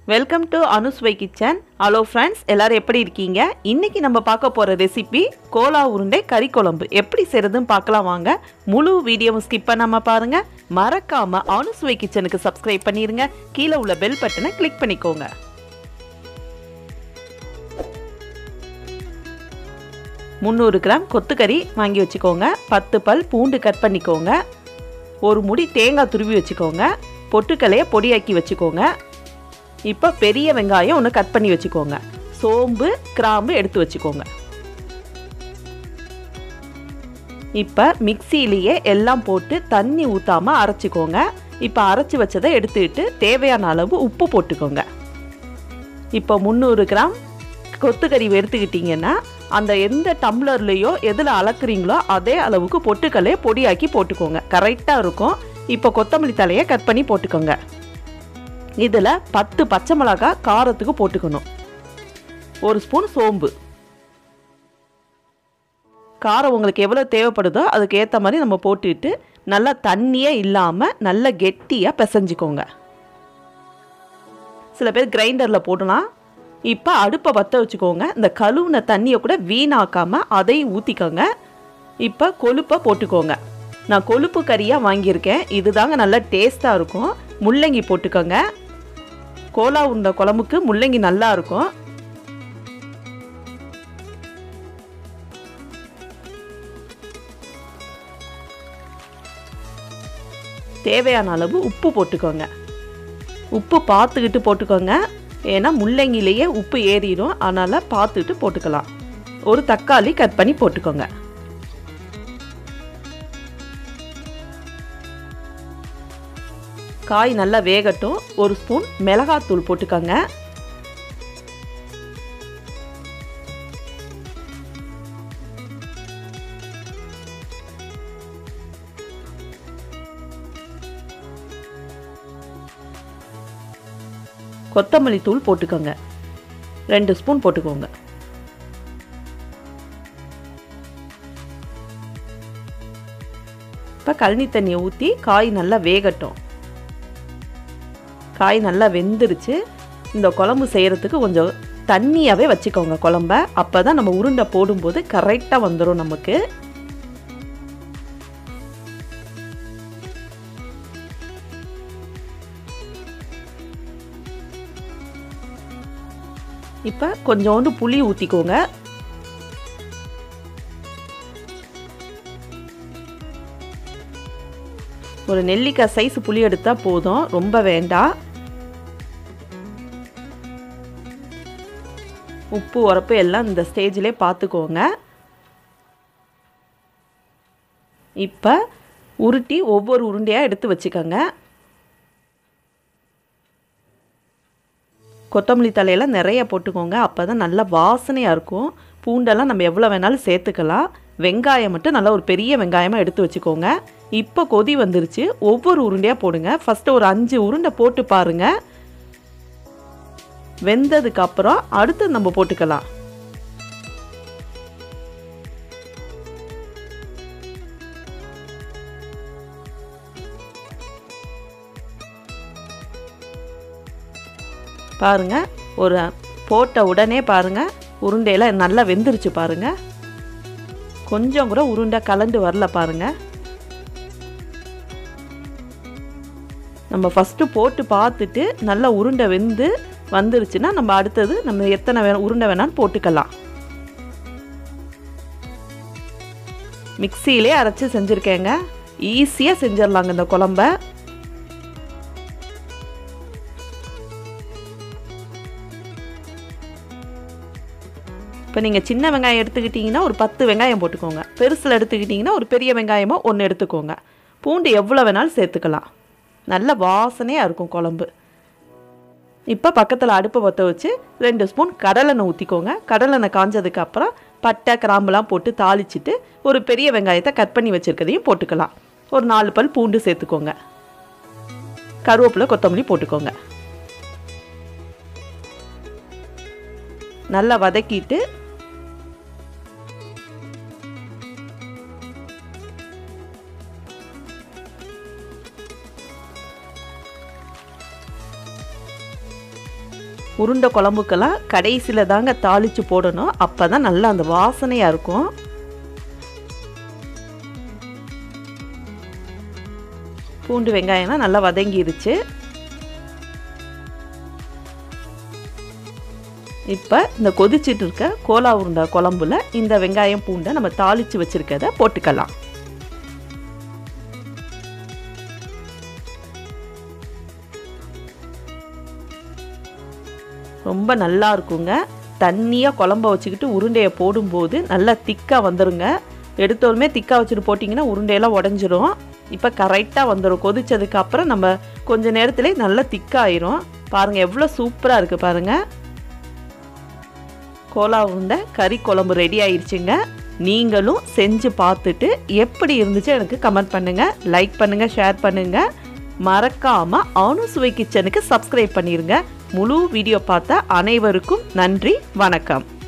welcome to அனுஸ்வை kitchen hello friends எல்லாரும் எப்படி இருக்கீங்க இன்னைக்கு நம்ம பார்க்க போகிற ரெசிபி கோலா உருண்டை கறி குழம்பு எப்படி செய்யறதுன்னு பார்க்கலாம் வாங்க முழு வீடியோவும் ஸ்கிப் பண்ணாம பாருங்க மறக்காம அனுஸ்வை கிச்சனுக்கு சப்ஸ்கிரைப் பண்ணிருங்க கீழே உள்ள பெல் பட்டனை கிளிக் பண்ணிக்கோங்க முந்நூறு கிராம் கொத்துக்கறி வாங்கி வச்சுக்கோங்க பத்து பல் பூண்டு கட் பண்ணிக்கோங்க ஒரு முடி தேங்காய் துருவி வச்சுக்கோங்க பொட்டுக்கலையை பொடியாக்கி வச்சுக்கோங்க இப்போ பெரிய வெங்காயம் ஒன்று கட் பண்ணி வச்சுக்கோங்க சோம்பு கிராம்பு எடுத்து வச்சுக்கோங்க இப்போ மிக்சியிலேயே எல்லாம் போட்டு தண்ணி ஊற்றாமல் அரைச்சிக்கோங்க இப்போ அரைச்சி வச்சதை எடுத்துக்கிட்டு தேவையான அளவு உப்பு போட்டுக்கோங்க இப்போ முந்நூறு கிராம் கொத்துக்கறி எடுத்துக்கிட்டிங்கன்னா அந்த எந்த டம்ளர்லேயோ எதில் அளக்குறீங்களோ அதே அளவுக்கு பொட்டுக்கல்லையே பொடியாக்கி போட்டுக்கோங்க கரெக்டாக இருக்கும் இப்போ கொத்தமல்லி தலையை கட் பண்ணி போட்டுக்கோங்க இதில் பத்து பச்சை மிளகாய் காரத்துக்கு போட்டுக்கணும் ஒரு ஸ்பூன் சோம்பு காரம் உங்களுக்கு எவ்வளோ தேவைப்படுதோ அதுக்கு ஏற்ற மாதிரி நம்ம போட்டுட்டு நல்லா தண்ணியே இல்லாமல் நல்லா கெட்டியாக பிசைஞ்சிக்கோங்க சில பேர் கிரைண்டரில் போடலாம் இப்போ அடுப்பை பற்ற வச்சுக்கோங்க இந்த கழுவுன தண்ணியை கூட வீணாக்காமல் அதையும் ஊற்றிக்கோங்க இப்போ கொழுப்பை போட்டுக்கோங்க நான் கொழுப்பு கறியாக வாங்கியிருக்கேன் இதுதாங்க நல்லா டேஸ்ட்டாக இருக்கும் முள்ளங்கி போட்டுக்கோங்க கோலா உருண்டை குழம்புக்கு முள்ளங்கி நல்லா இருக்கும் தேவையான அளவு உப்பு போட்டுக்கோங்க உப்பு பார்த்துக்கிட்டு போட்டுக்கோங்க ஏன்னா முள்ளங்கிலேயே உப்பு ஏறிடும் அதனால் பார்த்துட்டு போட்டுக்கலாம் ஒரு தக்காளி கட் பண்ணி போட்டுக்கோங்க காய் நல்லா வேகட்டும் ஒரு ஸ்பூன் மிளகாத்தூள் போட்டுக்கோங்க கொத்தமல்லி தூள் போட்டுக்கோங்க ரெண்டு ஸ்பூன் போட்டுக்கோங்க இப்போ கழனி தண்ணியை ஊற்றி காய் நல்லா வேகட்டும் காய் நல்லா வெந்துருச்சு இந்த குழம்பு செய்கிறதுக்கு கொஞ்சம் தண்ணியாகவே வச்சுக்கோங்க குழம்ப அப்போ தான் நம்ம உருண்டை போடும்போது கரெக்டாக வந்துடும் நமக்கு இப்போ கொஞ்சோண்டு புளி ஊற்றிக்கோங்க ஒரு நெல்லிக்காய் சைஸ் புளி எடுத்தால் போதும் ரொம்ப வேண்டாம் உப்பு உரப்பு எல்லாம் இந்த ஸ்டேஜிலே பார்த்துக்கோங்க இப்போ உருட்டி ஒவ்வொரு உருண்டையாக எடுத்து வச்சுக்கோங்க கொத்தமல்லி தலையெல்லாம் நிறைய போட்டுக்கோங்க அப்போ தான் நல்லா வாசனையாக இருக்கும் பூண்டெல்லாம் நம்ம எவ்வளோ வேணாலும் சேர்த்துக்கலாம் வெங்காயம் மட்டும் நல்லா ஒரு பெரிய வெங்காயமாக எடுத்து வச்சுக்கோங்க இப்போ கொதி வந்துருச்சு ஒவ்வொரு உருண்டையாக போடுங்க ஃபஸ்ட்டு ஒரு அஞ்சு உருண்டை போட்டு பாருங்கள் வெந்ததுக்கு அப்புறம் அடுத்து நம்ம போட்டுக்கலாம் பாருங்க ஒரு போட்ட உடனே பாருங்க உருண்டையெல்லாம் நல்லா வெந்துருச்சு பாருங்க கொஞ்சம் கூட உருண்டை கலண்டு வரல பாருங்க நம்ம ஃபஸ்ட்டு போட்டு பார்த்துட்டு நல்லா உருண்டை வெந்து வந்துருச்சுன்னா நம்ம அடுத்தது நம்ம எத்தனை வே உருண்டை வேணாலும் போட்டுக்கலாம் மிக்சியிலே அரைச்சி செஞ்சுருக்கேங்க ஈஸியாக செஞ்சிடலாங்க இந்த குழம்ப இப்போ நீங்கள் சின்ன வெங்காயம் எடுத்துக்கிட்டிங்கன்னா ஒரு பத்து வெங்காயம் போட்டுக்கோங்க பெருசில் எடுத்துக்கிட்டிங்கன்னா ஒரு பெரிய வெங்காயமோ ஒன்று எடுத்துக்கோங்க பூண்டு எவ்வளோ வேணாலும் சேர்த்துக்கலாம் நல்ல வாசனையாக இருக்கும் குழம்பு இப்போ பக்கத்தில் அடுப்பை பற்ற வச்சு ரெண்டு ஸ்பூன் கடலெண்ணெய் ஊற்றிக்கோங்க கடலெண்ணெய் காஞ்சதுக்கு அப்புறம் பட்டை கிராம்புலாம் போட்டு தாளிச்சிட்டு ஒரு பெரிய வெங்காயத்தை கட் பண்ணி வச்சுருக்கதையும் போட்டுக்கலாம் ஒரு நாலு பல் பூண்டு சேர்த்துக்கோங்க கருவேப்பிலை கொத்தமல்லி போட்டுக்கோங்க நல்லா வதக்கிட்டு உருண்டை குழம்புக்கெல்லாம் கடைசியில் தாங்க தாளித்து போடணும் அப்போ தான் நல்லா அந்த வாசனையாக இருக்கும் பூண்டு வெங்காயம்லாம் நல்லா வதங்கிருச்சு இப்போ இந்த கொதிச்சிட்டு இருக்க கோலா உருண்டை குழம்புல இந்த வெங்காயம் பூண்டை நம்ம தாளித்து வச்சுருக்கத போட்டுக்கலாம் ரொம்ப நல்லா இருக்குங்க தண்ணியாக குழம்ப வச்சுக்கிட்டு உருண்டையை போடும்போது நல்லா திக்காக வந்துருங்க எடுத்தோருமே திக்காக வச்சுட்டு போட்டிங்கன்னா உருண்டையெல்லாம் உடஞ்சிரும் இப்போ கரெக்டாக வந்துடும் கொதிச்சதுக்கு அப்புறம் நம்ம கொஞ்ச நேரத்துலேயே நல்லா திக்காயிரும் பாருங்கள் எவ்வளோ சூப்பராக இருக்குது பாருங்கள் கோலா உருண்டை கறி குழம்பு ரெடி ஆயிடுச்சுங்க நீங்களும் செஞ்சு பார்த்துட்டு எப்படி இருந்துச்சு எனக்கு கமெண்ட் பண்ணுங்கள் லைக் பண்ணுங்கள் ஷேர் பண்ணுங்கள் மறக்காமல் அணு சுவை கிச்சனுக்கு சப்ஸ்கிரைப் பண்ணிடுங்க முழு வீடியோ பார்த்த அனைவருக்கும் நன்றி வணக்கம்